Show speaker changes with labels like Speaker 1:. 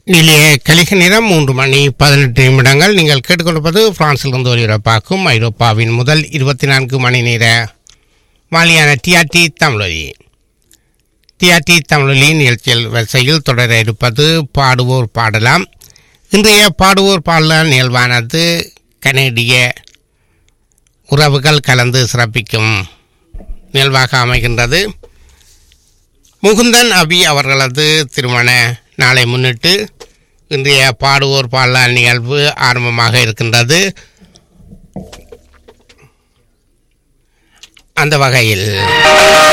Speaker 1: நிலைய கலிக நேரம் மூன்று மணி பதினெட்டு நிமிடங்கள் நீங்கள் கேட்டுக்கொண்டிருப்பது பிரான்சிலிருந்து ஒலிபரப்பாக்கும் ஐரோப்பாவின் முதல் இருபத்தி நான்கு மணி நேர வாலியான டிஆர்டி தமிழொலி டிஆர்டி தமிழொலி நிகழ்ச்சியில் வரிசையில் தொடர இருப்பது பாடுவோர் பாடலாம் இன்றைய பாடுவோர் பாடலாம் நிகழ்வானது கனேடிய உறவுகள் கலந்து சிறப்பிக்கும் நிகழ்வாக அமைகின்றது முகுந்தன் அபி அவர்களது திருமண நாளை முன்னிட்டு இன்றைய பாடுவோர் பாடலால் நிகழ்வு ஆரம்பமாக இருக்கின்றது அந்த வகையில்